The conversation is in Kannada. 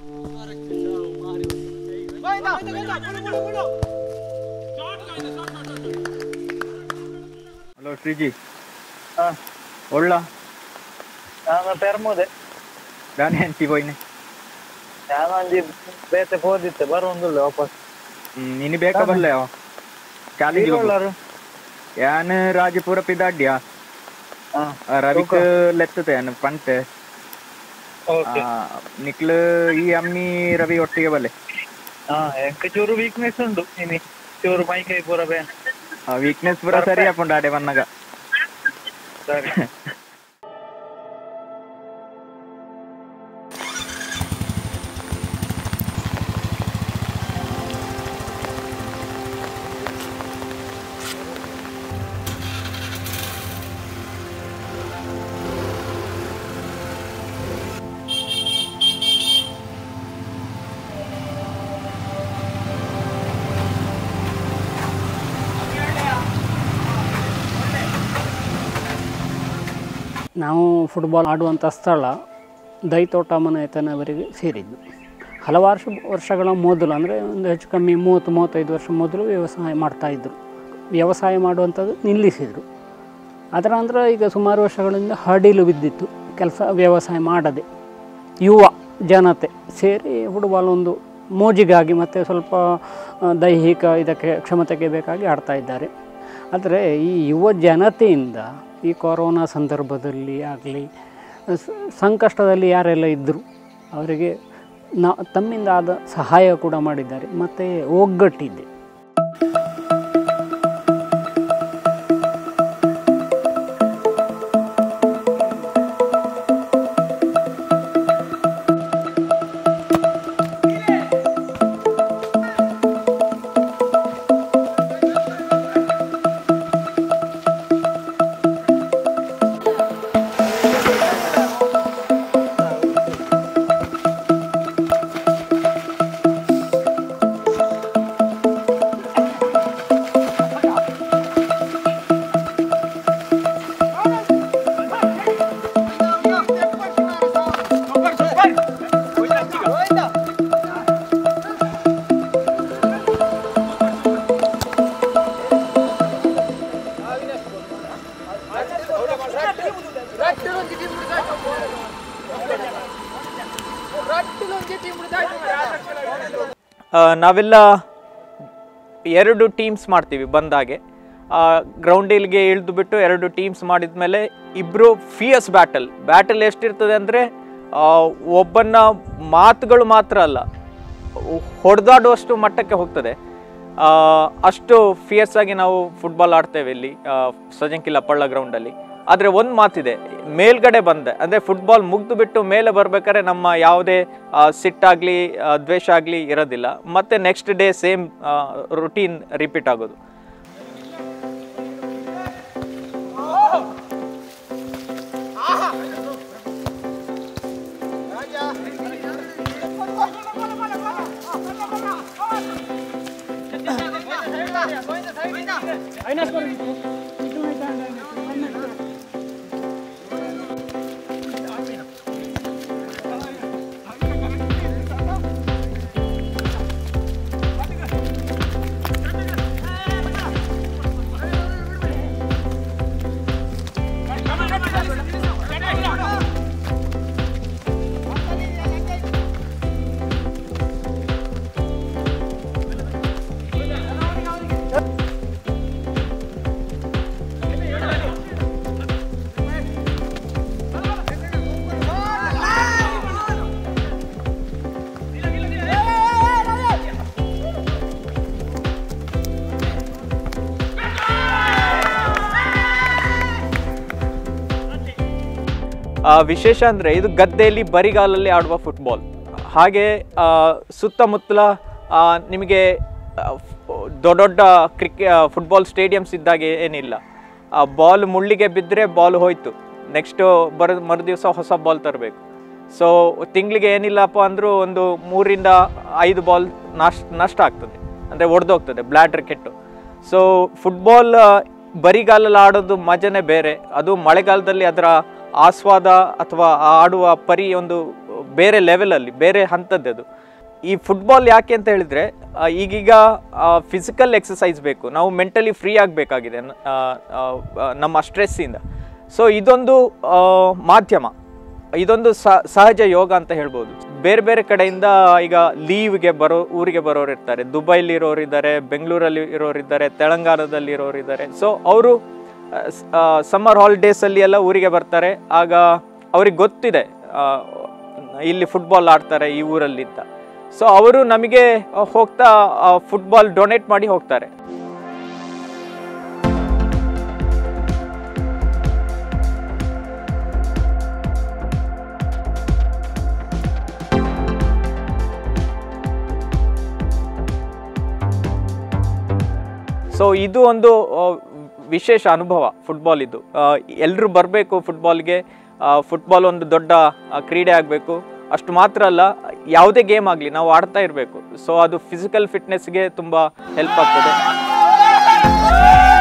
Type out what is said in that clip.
ಹಲೋ ಶ್ರೀಜಿ ಹಾ ಒಳ್ಳ ನಾನು ಪೆರ್ಮುದೆ ದಾನಿ ಹಂಚಿ ಪೋಯ್ನೆ ನಾನು ಒಂಜಿ ಬೇತೆ ಪೋದಿತ್ತೆ ಬರೋಂದುಲ್ಲ ವಾಪಸ್ ಹ್ಮ್ ನಿನಿ ಬೇಕ ಬಲ್ಲೆ ಅವ ಕಾಲೇಜ್ ಉಳ್ಳಾರು ಯಾನ್ ರಾಜಪುರ ಪಿದಾಡ್ಯ ಹಾ ರವಿಕ್ ಲೆತ್ತತೆ ಯಾನ್ ಪಂಟೆ ಓಕೆ ನಿಕ್ಲು ಈ ಅಮ್ಮಿ ರವಿ ಒಟ್ಟಿಗೆ ಬಲ್ಲೆ ಹಾ ಎಂಕ ಚೂರು ವೀಕ್ನೆಸ್ ಉಂಟು ಇನಿ ಚೂರು ಮೈ ಕೈ ಪೂರ ಬೇನ್ ವೀಕ್ನೆಸ್ ಪೂರ ಸರಿ ಆಪುಂಡು ಆಡೆ ಬನ್ನಗ ಸರಿ ನಾವು ಫುಟ್ಬಾಲ್ ಆಡುವಂಥ ಸ್ಥಳ ದೈತೋಟ ಮನೆತನವರಿಗೆ ಸೇರಿದ್ದು ಹಲವಾರು ಶು- ವರ್ಷಗಳ ಮೊದಲು ಅಂದರೆ ಒಂದು ಹೆಚ್ಚು ಕಮ್ಮಿ ಮೂವತ್ತು ಮೂವತ್ತೈದು ವರ್ಷ ಮೊದಲು ವ್ಯವಸಾಯ ಮಾಡ್ತಾಯಿದ್ರು ವ್ಯವಸಾಯ ಮಾಡುವಂಥದ್ದು ನಿಲ್ಲಿಸಿದರು ಅದರ ನಂತರ ಈಗ ಸುಮಾರು ವರ್ಷಗಳಿಂದ ಹಡಿಲು ಬಿದ್ದಿತ್ತು ಕೆಲಸ ವ್ಯವಸಾಯ ಮಾಡದೆ ಯುವ ಜನತೆ ಸೇರಿ ಫುಟ್ಬಾಲ್ ಒಂದು ಮೋಜಿಗಾಗಿ ಮತ್ತು ಸ್ವಲ್ಪ ಆ, ದೈಹಿಕ ಇದಕ್ಕೆ ಕ್ಷಮತೆಗೆ ಬೇಕಾಗಿ ಆಡ್ತಾ ಇದ್ದಾರೆ ಆದರೆ ಈ ಯುವ ಜನತೆಯಿಂದ ಈ ಕೊರೋನಾ ಸಂದರ್ಭದಲ್ಲಿ ಆಗಲಿ ಸಂಕಷ್ಟದಲ್ಲಿ ಯಾರೆಲ್ಲ ಇದ್ದರು ಅವರಿಗೆ ನಾ ತಮ್ಮಿಂದ ಆದ ಸಹಾಯ ಕೂಡ ಮಾಡಿದ್ದಾರೆ ಮತ್ತು ಒಗ್ಗಟ್ಟಿದೆ ಆ, ನಾವೆಲ್ಲ ಎರಡು ಟೀಮ್ಸ್ ಮಾಡ್ತೀವಿ ಬಂದಾಗೆ ಗ್ರೌಂಡಿಲ್ಗೆ ಇಳಿದು ಬಿಟ್ಟು ಎರಡು ಟೀಮ್ಸ್ ಮಾಡಿದ ಮೇಲೆ ಇಬ್ಬರು ಫಿಯಸ್ ಬ್ಯಾಟಲ್ ಬ್ಯಾಟಲ್ ಎಷ್ಟಿರ್ತದೆ ಅಂದರೆ ಒಬ್ಬನ ಮಾತುಗಳು ಮಾತ್ರ ಅಲ್ಲ ಹೊಡೆದಾಡುವಷ್ಟು ಮಟ್ಟಕ್ಕೆ ಹೋಗ್ತದೆ ಆ, ಅಷ್ಟು ಫಿಯರ್ಸ್ ಆಗಿ ನಾವು ಫುಟ್ಬಾಲ್ ಆಡ್ತೇವೆ ಇಲ್ಲಿ ಆ, ಸಜಂಕಿಲ್ಲ ಪಳ್ಳ ಗ್ರೌಂಡಲ್ಲಿ ಆದರೆ ಒಂದು ಮಾತಿದೆ ಮೇಲ್ಗಡೆ ಬಂದೆ ಅಂದರೆ ಫುಟ್ಬಾಲ್ ಮುಗ್ದು ಬಿಟ್ಟು ಮೇಲೆ ಬರ್ಬೇಕಾದ್ರೆ ನಮ್ಮ ಯಾವುದೇ ಆ, ಸಿಟ್ಟಾಗ್ಲಿ ಆ, ದ್ವೇಷ ಆಗಲಿ ಇರೋದಿಲ್ಲ ಮತ್ತೆ next day same routine repeat ಆಗೋದು ಆ, ವಿಶೇಷ ಅಂದರೆ ಇದು ಗದ್ದೆಯಲ್ಲಿ ಬರಿಗಾಲಲ್ಲಿ ಆಡುವ ಫುಟ್ಬಾಲ್ ಹಾಗೆ ಆ, ಸುತ್ತಮುತ್ತಲ ಆ, ನಿಮಗೆ ಆ, ಫ್- ದೊಡ್ಡ ದೊಡ್ಡ ಕ್ರಿಕೆ ಫುಟ್ಬಾಲ್ ಸ್ಟೇಡಿಯಮ್ಸ್ ಇದ್ದಾಗೆ ಏನಿಲ್ಲ ಆ ಬಾಲ್ ಮುಳ್ಳಿಗೆ ಬಿದ್ದರೆ ಬಾಲ್ ಹೋಯ್ತು ನೆಕ್ಸ್ಟ್ ಬರ ಮರುದಿವಸ ಹೊಸ ಬಾಲ್ ತರಬೇಕು ಸೊ ತಿಂಗಳಿಗೆ ಏನಿಲ್ಲಪ್ಪ ಅಂದರೂ ಒಂದು ಮೂರಿಂದ ಐದು ಬಾಲ್ ನಷ್ಟ ನಷ್ಟ ಆಗ್ತದೆ ಅಂದರೆ ಒಡೆದೋಗ್ತದೆ ಬ್ಲ್ಯಾಡ್ರ್ ಕೆಟ್ಟು ಸೊ ಫುಟ್ಬಾಲ್ ಬರಿಗಾಲಲ್ಲಿ ಆಡೋದು ಮಜನೇ ಬೇರೆ ಅದು ಮಳೆಗಾಲದಲ್ಲಿ ಅದರ ಆಸ್ವಾದ ಅಥವಾ ಆ ಆಡುವ ಪರಿ ಒಂದು ಬೇರೆ ಲೆವೆಲಲ್ಲಿ ಬೇರೆ ಹಂತದ್ದು ಅದು ಈ ಫುಟ್ಬಾಲ್ ಯಾಕೆ ಅಂತ ಹೇಳಿದರೆ ಈಗೀಗ ಫಿಸಿಕಲ್ ಎಕ್ಸಸೈಸ್ ಬೇಕು ನಾವು ಮೆಂಟಲಿ ಫ್ರೀ ಆಗಬೇಕಾಗಿದೆ ನಮ್ಮ ಸ್ಟ್ರೆಸ್ಸಿಂದ ಸೊ ಇದೊಂದು ಆ, ಮಾಧ್ಯಮ ಇದೊಂದು ಸ- ಸಹಜ ಯೋಗ ಅಂತ ಹೇಳ್ಬೋದು ಬೇರೆ ಬೇರೆ ಕಡೆಯಿಂದ ಈಗ ಲೀವ್ಗೆ ಬರೋ ಊರಿಗೆ ಬರೋರು ಇರ್ತಾರೆ ದುಬೈಲಿ ಇರೋರು ಇದ್ದಾರೆ ಬೆಂಗಳೂರಲ್ಲಿ ಇರೋರು ಇದ್ದಾರೆ ತೆಲಂಗಾಣದಲ್ಲಿ ಇರೋರು ಇದ್ದಾರೆ ಸೊ ಅವರು ಸಮ್ಮರ್ ಹಾಲಿಡೇಸಲ್ಲಿ ಎಲ್ಲ ಊರಿಗೆ ಬರ್ತಾರೆ ಆಗ ಅವ್ರಿಗೆ ಗೊತ್ತಿದೆ ಆ, ಇಲ್ಲಿ ಫುಟ್ಬಾಲ್ ಆಡ್ತಾರೆ ಈ ಊರಲ್ಲಿ ಅಂತ ಸೊ ಅವರು ನಮಗೆ ಆ, ಹೋಗ್ತಾ ಫುಟ್ಬಾಲ್ ಡೊನೇಟ್ ಮಾಡಿ ಹೋಗ್ತಾರೆ ಸೊ ಇದು ಒಂದು ಆ, ವಿಶೇಷ ಅನುಭವ ಫುಟ್ಬಾಲ್ ಇದು ಎಲ್ಲರೂ ಬರಬೇಕು ಫುಟ್ಬಾಲ್ಗೆ ಫುಟ್ಬಾಲ್ ಒಂದು ದೊಡ್ಡ ಆ, ಕ್ರೀಡೆ ಆಗಬೇಕು ಅಷ್ಟು ಮಾತ್ರ ಅಲ್ಲ ಯಾವುದೇ ಗೇಮ್ ಆಗಲಿ ನಾವು ಆಡ್ತಾ ಇರಬೇಕು ಸೊ ಅದು ಫಿಸಿಕಲ್ ಫಿಟ್ನೆಸ್ಗೆ ತುಂಬ ಹೆಲ್ಪ್ ಆಗ್ತದೆ